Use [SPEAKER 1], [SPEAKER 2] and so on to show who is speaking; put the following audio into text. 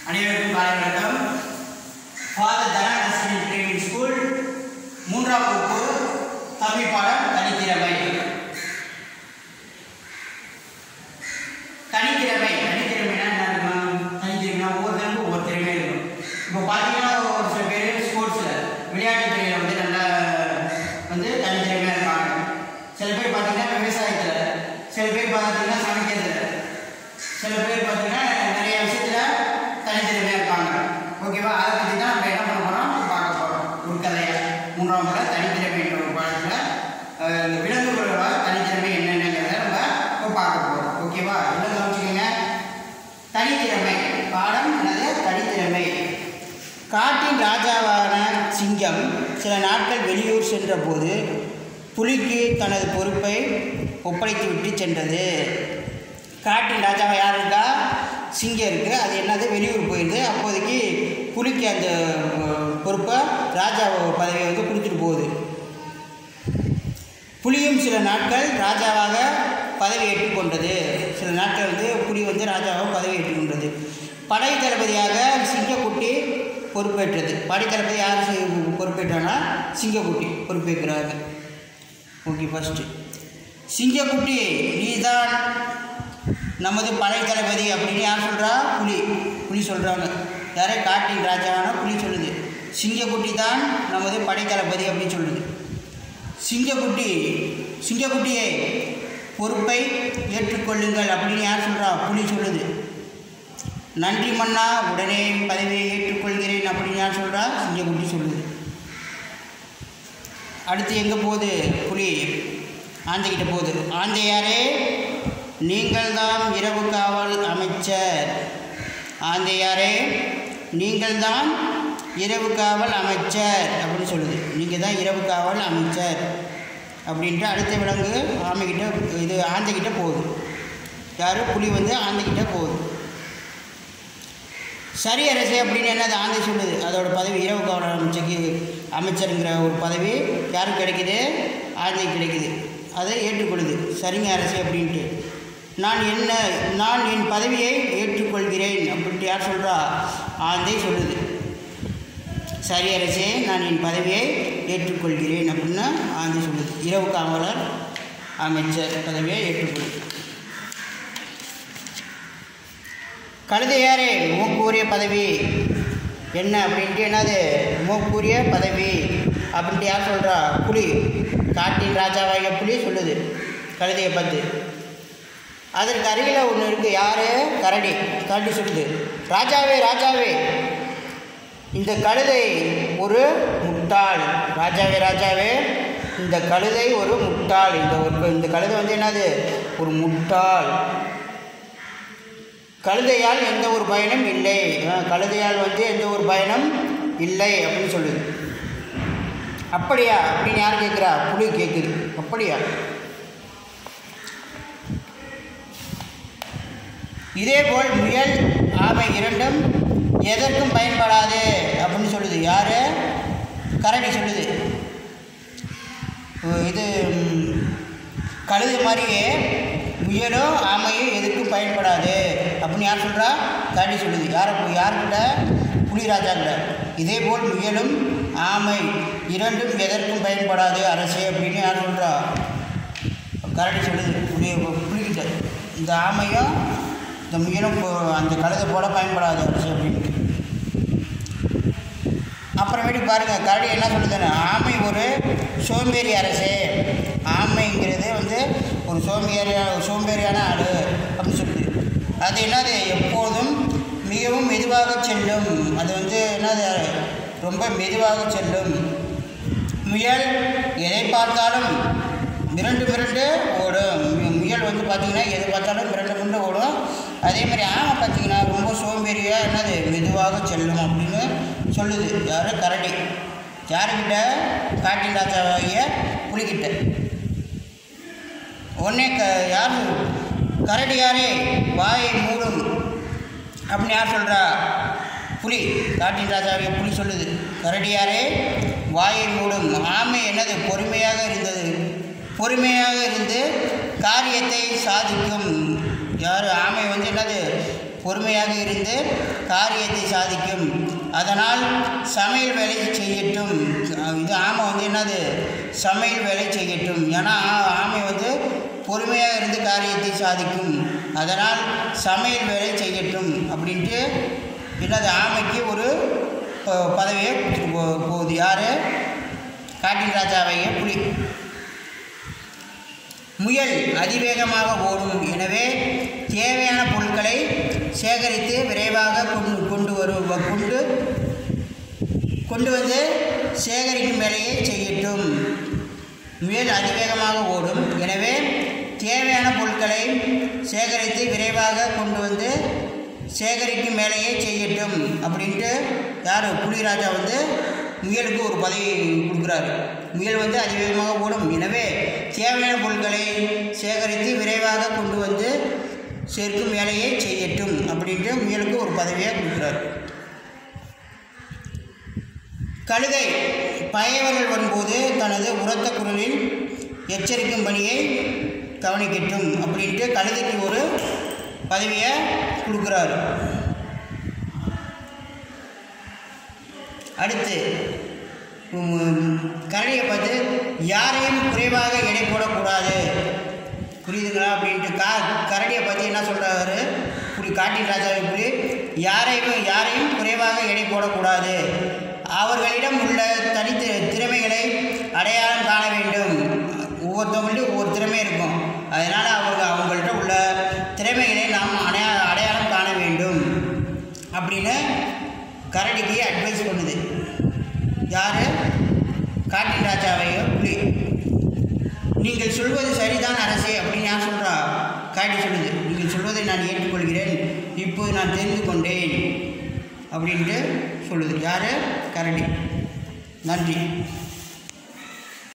[SPEAKER 1] அனைவருக்கும் காலை வணக்கம் ஃபாதர் தனானஸ்டின் ட்ரைனிங் ஸ்கூல் மூன்றாம் வகுப்பு தமிழ் பாடம் தனித்திறமை தனித்திறமை தனித்திறமைனா என்ன இருக்கும் தனித்திறமைனா ஒவ்வொருத்தருக்கும் ஒவ்வொரு திறமை இருக்கும் இப்போ பார்த்தீங்கன்னா ஒரு சில பேர் ஸ்போர்ட்ஸில் விளையாட்டுத் துறையில் வந்து நல்லா வந்து தனித்திறமையாக இருப்பாங்க சில பேர் பார்த்தீங்கன்னா விவசாயத்தில் சில பேர் பார்த்தீங்கன்னா சமைக்கிறதுல சில பேர் பார்த்தீங்கன்னா நிறைய விஷயத்தில் தனித்திறமையாக இருப்பாங்க ஓகேவா அதை பற்றி தான் நம்ம என்ன பண்ண போகிறோம் பார்க்க போகிறோம் ஒரு கதையை மூன்றாம் முறை தனித்திறமை என்ற ஒரு பாடத்தில் அஹ், இந்த விலங்குகளோட தனித்திறமை என்னென்னங்கிறத நம்ம இப்போ பார்க்க போகிறோம் ஓகேவா என்ன கவனிச்சுக்கோங்க தனித்திறமை பாடம் என்னது தனித்திறமை காட்டின் ராஜாவான சிங்கம் சில நாட்கள் வெளியூர் சென்றபோது புலிக்கு தனது பொறுப்பை ஒப்படைத்துவிட்டு சென்றது காட்டின் ராஜாவாக யார் இருக்கா சிங்கம் இருக்குது அது என்னது வெளியூர் போயிடுது அப்போதைக்கு புலிக்கு அந்த அஹ், பொறுப்பை ராஜா பதவியை வந்து கொடுத்துட்டு போகுது புலியும் சில நாட்கள் ராஜாவாக பதவி ஏற்றுக்கொண்டது சில நாட்கள் வந்து புலி வந்து ராஜாவாக பதவி ஏற்றுக்கொண்டது படை தளபதியாக சிங்கக்குட்டி பொறுப்பேற்றது படை தளபதி யார் சி- பொறுப்பேற்றானா சிங்கக்குட்டி பொறுப்பேற்கிறாங்க ஓகே ஃபஸ்ட்டு சிங்கக்குட்டி நீதான் நமது படை தளபதி அப்படின்னு யார் சொல்கிறா புலி புலி சொல்கிறாங்க யாரே காட்டின் ராஜாவான புலி சொல்லுது சிங்கக்குட்டி தான் நமது படை தளபதி அப்படின்னு சொல்லுது சிங்கக்குட்டி சிங்கக்குட்டியை பொறுப்பை ஏற்றுக்கொள்ளுங்கள் அப்படின்னு யார் சொல்கிறா புலி சொல்லுது நன்றி மன்னா உடனே பதவியை ஏற்றுக்கொள்கிறேன் அப்படின்னு யார் சொல்கிறா சிங்கக்குட்டி சொல்லுது அடுத்து எங்கே போகுது புலி ஆந்தைக்கிட்ட போகுது ஆந்தையாரே நீங்கள் தான் இரவு காவல் அமைச்சர் ஆந்தையாரே நீங்கள் தான் இரவு காவல் அமைச்சர் அப்படின்னு சொல்லுது நீங்கள் தான் இரவு காவல் அமைச்சர் அப்படின்ட்டு அடுத்த விலங்கு ஆமைக்கிட்ட இது ஆந்தைக்கிட்ட போகுது யார் புலி வந்து ஆந்தைக்கிட்ட போகுது சரி அரசே அப்படின்னு என்னது ஆந்தை சொல்லுது அதோட பதவி இரவு காவலர் அமைச்சருக்கு அமைச்சருங்கிற ஒரு பதவி யாருக்கு கிடைக்குது ஆந்தை கிடைக்குது அதை ஏற்றுக்கொள்ளுது சரிங்க அரசே அப்படின்ட்டு நான் என்ன நான் என் பதவியை ஏற்றுக்கொள்கிறேன் அப்படின்ட்டு யார் சொல்கிறா ஆந்தை சொல்லுது சரி அரசே நான் என் பதவியை ஏற்றுக்கொள்கிறேன் அப்படின்னு ஆந்தை சொல்லுது இரவு காவலர் அமைச்சர் பதவியை ஏற்றுக்கொள்ளுது கழுதையாரே மூக்கூரிய பதவி என்ன அப்படின்ட்டு என்னது மூக்கூரிய பதவி அப்படின்ட்டு யார் சொல்கிறா புலி காட்டின் ராஜாவாகிய புலி சொல்லுது கழுதையை பார்த்து அதற்கு அருகில் ஒன்று இருக்குது யார் கரடி கரடி சொல்லுது ராஜாவே ராஜாவே இந்த கழுதை ஒரு முட்டாள் ராஜாவே ராஜாவே இந்த கழுதை ஒரு முட்டாள் இந்த ஒரு இந்த கழுதை வந்து என்னது ஒரு முட்டாள் கழுதையால் எந்த ஒரு பயனும் இல்லை ஆ, கழுதையால் வந்து எந்த ஒரு பயனும் இல்லை அப்படின்னு சொல்லுது அப்படியா அப்படின்னு யார் கேட்குறா புலி கேட்குது அப்படியா இதேபோல் முயல் ஆமை இரண்டும் எதற்கும் பயன்படாது அப்படின்னு சொல்லுது யார் கரடி சொல்லுது இது ம், கழுது மாதிரியே முயலும் ஆமையும் எதுக்கும் பயன்படாது அப்படின்னு யார் சொல்கிறா கரடி சொல்லுது யாரை யார்கிட்ட புலிராஜாக்கிட்ட இதே போல் முயலும் ஆமை இரண்டும் எதற்கும் பயன்படாது அரசே அப்படின்னு யார் சொல்கிறா கரடி சொல்லுது புலி புலிக்கிட்ட இந்த ஆமையும் இந்த முயலும் போ- அந்த கழுதை போல பயன்படாது அரசே அப்படின்னு அப்புறமேட்டு பாருங்கள் கரடி என்ன சொல்லுதுன்னா ஆமை ஒரு சோம்பேறி அரசே ஆமைங்கிறது வந்து ஒரு சோம்பேறியா சோம்பேறியான ஆடு அப்படின்னு சொல்லுது அது என்னது எப்போதும் மிகவும் மெதுவாக செல்லும் அது வந்து என்னது ரொம்ப மெதுவாக செல்லும் முயல் எதை பார்த்தாலும் மிரண்டு மிரண்டு ஓடும் மு- முயல் வந்து பார்த்திங்கன்னா எது பார்த்தாலும் மிரண்டு மிரண்டு ஓடும் அதே மாதிரி ஆமை பார்த்திங்கன்னா ரொம்ப சோம்பேறியாக என்னது மெதுவாக செல்லும் அப்படின்னு சொல்லுது யார் கரடி யாருக்கிட்ட காட்டின் ராஜாவாகிய புலிக்கிட்ட உடனே க யார் கரடி யாரே வாயை மூடும் அப்படின்னு யார் சொல்கிறா புலி காட்டின் ராஜாவிய புலி சொல்லுது கரடியாரே வாயை மூடும் ஆமை என்னது பொறுமையாக இருந்தது பொறுமையாக இருந்து காரியத்தை சாதிக்கும் யார் ஆமை வந்து என்னது பொறுமையாக இருந்து காரியத்தை சாதிக்கும் அதனால் சமையல் வேலை செய்யட்டும் இது ஆமை வந்து என்னது சமையல் வேலை செய்யட்டும் ஏன்னா ஆ- ஆமை வந்து பொறுமையாக இருந்து காரியத்தை சாதிக்கும் அதனால் சமையல் வேலை செய்யட்டும் அப்படின்ட்டு என்னது ஆமைக்கு ஒரு ப- பதவியை கொடுத்துட்டு போ போகுது யார் காட்டின் ராஜாவைய புலி முயல் அதிவேகமாக ஓடும் எனவே தேவையான பொருட்களை சேகரித்து விரைவாக கொண்டு கொண்டு வரும் கொண்டு கொண்டு வந்து சேகரிக்கும் வேலையை செய்யட்டும் முயல் அதிவேகமாக ஓடும் எனவே தேவையான பொருட்களை சேகரித்து விரைவாக கொண்டு வந்து சேகரிக்கும் வேலையை செய்யட்டும் அப்படின்ட்டு யார் புலிராஜா வந்து முயலுக்கு ஒரு பதவி கொடுக்குறாரு முயல் வந்து அதிவேகமாக ஓடும் எனவே தேவையான பொருட்களை சேகரித்து விரைவாக கொண்டு வந்து சேர்க்கும் வேலையை செய்யட்டும் அப்படின்ட்டு முயலுக்கு ஒரு பதவியை கொடுக்குறாரு கழுதை பகைவர்கள் வரும்போது தனது உரத்த குரலில் எச்சரிக்கும் பணியை கவனிக்கட்டும் அப்படின்ட்டு கழுதைக்கு ஒரு பதவியை கொடுக்குறாரு அடுத்து உம், கரடியை பார்த்து யாரையும் குறைவாக எடை போடக்கூடாது புரியுதுங்களா அப்படின்ட்டு கா கரடியை பார்த்து என்ன சொல்கிறாரு புலி காட்டின் ராஜாவை புலி யாரையும் யாரையும் குறைவாக எடை போடக்கூடாது அவர்களிடம் உள்ள தனித்து திறமைகளை அடையாளம் காண வேண்டும் ஒவ்வொருத்தவங்கள்ட்டும் ஒவ்வொரு திறமை இருக்கும் அதனால் அவங்க அவங்கள்ட்ட உள்ள திறமைகளை நாம் அடையா அடையாளம் காண வேண்டும் அப்படின்னு கரடிக்கு அட்வைஸ் பண்ணுது யார் காட்டின் ராஜாவையோ புலி நீங்கள் சொல்வது சரிதான் அரசே அப்படின்னு யார் சொல்கிறா காட்டி சொல்லுது நீங்கள் சொல்வதை நான் ஏற்றுக்கொள்கிறேன் இப்போது நான் தெரிந்து கொண்டேன் அப்படின்ட்டு சொல்லுது யார் கரடி நன்றி